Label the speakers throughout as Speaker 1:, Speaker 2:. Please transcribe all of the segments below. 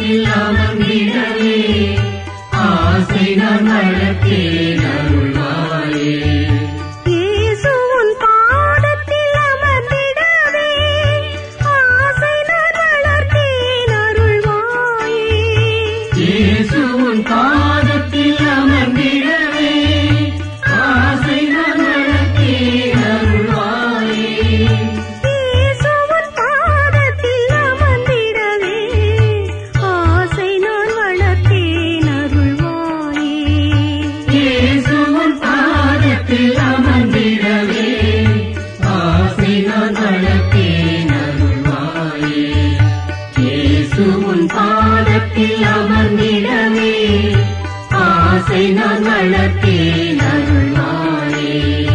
Speaker 1: பாதத்தில் அமர்ந்திடவே ஆசை நான் வளர்த்தேன் அருள்வாயே
Speaker 2: இயேசு உன் பாதத்தில் அமர்ந்திடவே ஆசை நான் வளர்த்தேன் அருள்வாயே
Speaker 1: இயேசுவின் பாதத்தில் அமர்ந்திடவே ஆசை நான் வளர்த்தேன் அருள்வாயே
Speaker 2: இயேசுவின் பாதத்தில் அமர்ந்திடவே ஆசை நான் வளர்த்தேன் அருள்வாயே
Speaker 1: இயேசுவின் பாதத்தில் அமர்ந்திடவே ஆசை நான் வளர்த்தேன் அருள்வாயே இயேசுவின் பாதத்தில் அமர்ந்திடவே ஆசை நான் வளர்த்தேன் அருள்வாயே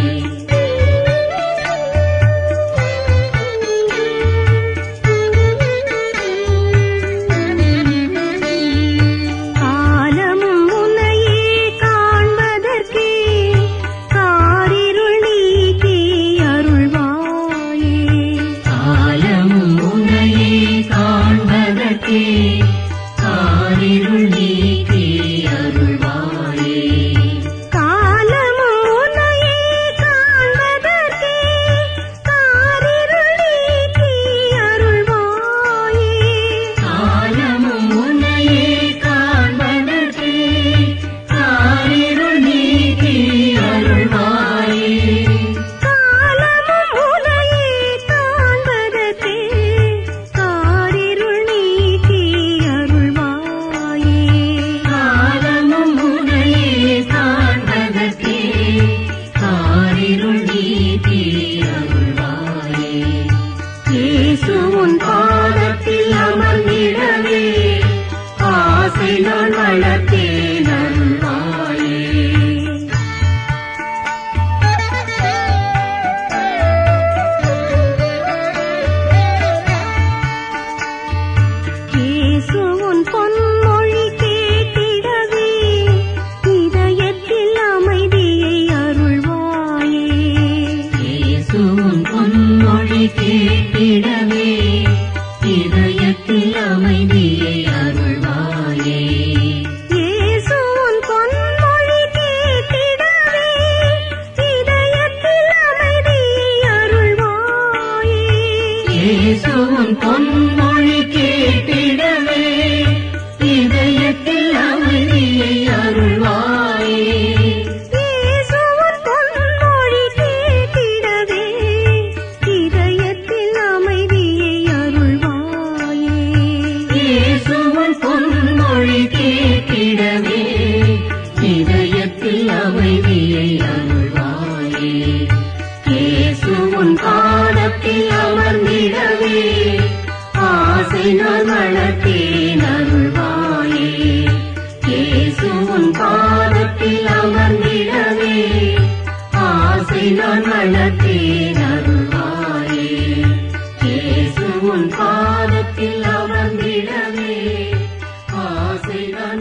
Speaker 2: காலமும் உன்னையே காண்பதற்கே காரிருள் நீக்கி அருள்வாயே
Speaker 1: காலமும் உன்னையே காண்பதற்கே காரிருள் நீக்கி அருள்வாயே
Speaker 2: காலமும் உன்னையே காண்பதற்கே காரிருள் நீக்கி அருள்வாயே
Speaker 1: காலமும் உன்னையே காண்பதற்கே காரிருள் நீக்கி அருள்வாயே
Speaker 2: காலமும் உன்னையே காண்பதற்கே காரிருள் நீக்கி அருள்வாயே
Speaker 1: காலமும் உன்னையே காண்பதற்கே காரிருள் நீக்கி அருள்வாயே இயேசுவின் பாதத்தில் அமர்ந்திடவே ஆசை நான் வளர்த்தேன் அருள்வாயே
Speaker 2: இயேசு உன் பொன்மொழி கேட்டிடவே இதயத்தில் அமைதியை அருள்வாயே
Speaker 1: இயேசுவின் பொன்மொழி கேட்டிடவே இதயத்தில் அமைதியை அருள்வாயே
Speaker 2: இயேசு உன் பொன்மொழி கேட்டிடவே இதயத்தில் அமைதியை அருள்வாயே
Speaker 1: இயேசுவின் பொன்மொழி கேட்டிடவே இதயத்தில் அமைதியை அருள்வாயே
Speaker 2: இயேசு உன் பொன்மொழி கேட்டிடவே இதயத்தில் அமைதியை அருள்வாயே
Speaker 1: இயேசுவின் பொன்மொழி கேட்டிடவே இதயத்தில் அமைதியை அருள்வாயே இயேசுவின் பாதத்தில் அமர்ந்திடவே ஆசை நான் வளர்த்தேன் அருள்வாயே இயேசுவின் பாதத்தில் அமர்ந்திடவே ஆசை நான் வளர்த்தேன் அருள்வாயே இயேசுவின் பாதத்தில் அமர்ந்திடவே ஆசை நான்